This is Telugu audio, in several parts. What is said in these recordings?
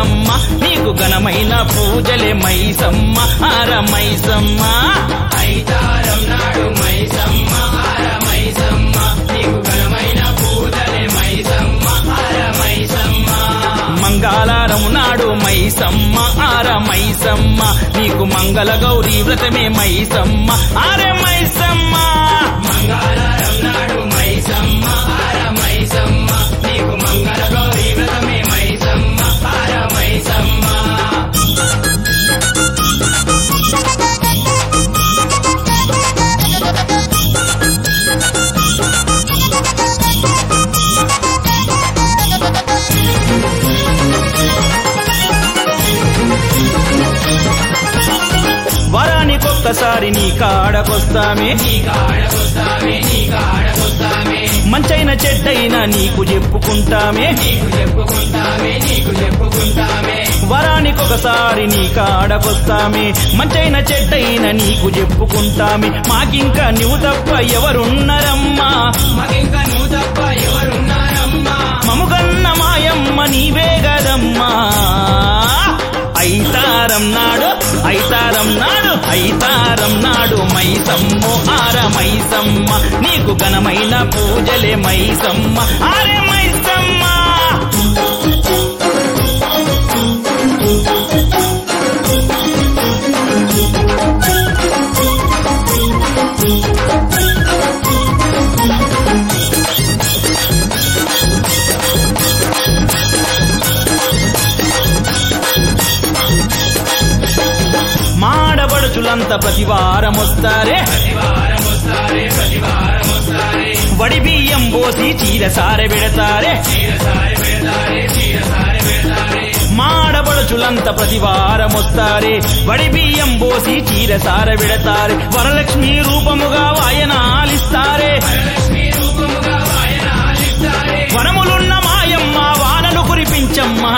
మైసమ్మ నీకు ఘనమైన పూజలే మైసమ్మ ఆర మైసమ్మ ఐతారం నాడు మైసమ్మ ఆర మైసమ్మ నీకు ఘనమైన పూజలే మైసమ్మ ఆర మైసమ్మ మంగళారం నాడు మైసమ్మ ఆర మైసమ్మ నీకు మంగళ గౌరీ వ్రతమే మైసమ్మ ఆరే మైసమ్మ మంగళవారం నాడు మైసమ్మ ఆర మైసమ్మ నీకు మంగళ గౌరీ వ్రతమే మైసమ్మ ఆర మైసమ్మ వరానికొక్కసారి నీ కాడకొస్తామే నీ కాడకొస్తామే నీ కాడకొస్తామే మంచైన చెడ్డైనా నీకు చెప్పుకుంటామే నీకు చెప్పుకుంటామే నీకు చెప్పుకుంటామే వరానికొకసారి నీ కాడకొస్తామే మంచైన చెడ్డైన నీకు చెప్పుకుంటామే మాకింకా నువ్వు తప్ప ఎవరున్నరమ్మా మగింక నువ్వు తప్ప ఎవరున్నారమ్మా మముగన్న మాయమ్మ నీవే గదమ్మా ఐతారం నాడు ఐతారం నాడు ఐతారం నాడు మైసమ్ము ఆర మైసమ్మ నీకు ఘనమైన పూజలే మైసమ్మ ఆరే మైసమ్మ మాడబడుచులంతా ప్రతివారం వస్తారే ప్రతివారం వస్తారే ప్రతివారం వస్తారే వడి బియ్యం పోసి చీర సారె పెడతారే చీరసారి పెడతారే చీరసారి పెడతారే మాడబడుచులంతా ప్రతివారం వస్తారే వడి బియ్యం పోసి చీర సారె పెడతారే వరలక్ష్మి రూపముగా వాయనాలిస్తారే వరలక్ష్మి రూపముగా వాయనాలిస్తారే వనములున్న మాయమ్మ వానలు కురిపించమ్మా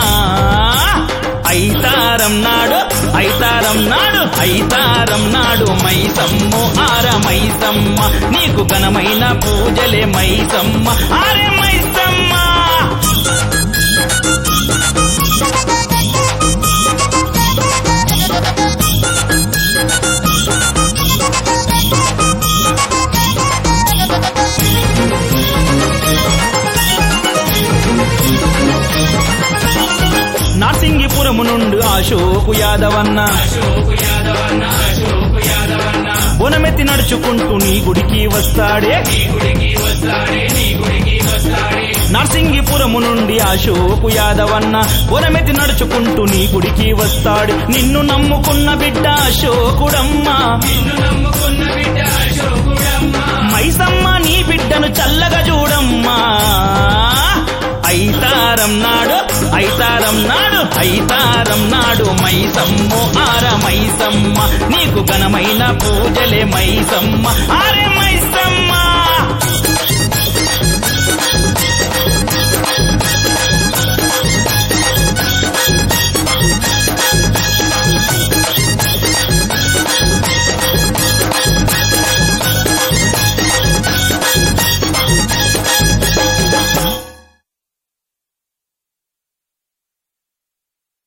ఐతారం నాడు ఐతారం నాడు ఐతారం నాడు మైసమ్ము ఆర మైసమ్మ నీకు ఘనమైన పూజలే మైసమ్మ ఆరే మైసమ్మ నార్సింగిపురము నుండి అశోకు యాదవన్న అశోకు యాదవన్న అశోకు యాదవన్న బొనమెత్తి నడుచుకుంటూ నీ గుడికి వస్తాడే నీ గుడికి వస్తాడే నీ గుడికి వస్తాడే నర్సింగిపురము నుండి అశోకు యాదవన్న బొనమెత్తి నడుచుకుంటూ నీ గుడికి వస్తాడు నిన్ను నమ్ముకున్న బిడ్డ అశోకుడమ్మా నిన్ను నమ్ముకున్న బిడ్డ అశోకుడమ్మ మైసమ్మ నీ బిడ్డను చల్లగా చూడమ్మా ఐతారం నాడు ఐతారం నాడు ఐతారం నాడు మైసమ్ము ఆర మైసమ్మ నీకు ఘనమైన పూజలే మైసమ్మ ఆరే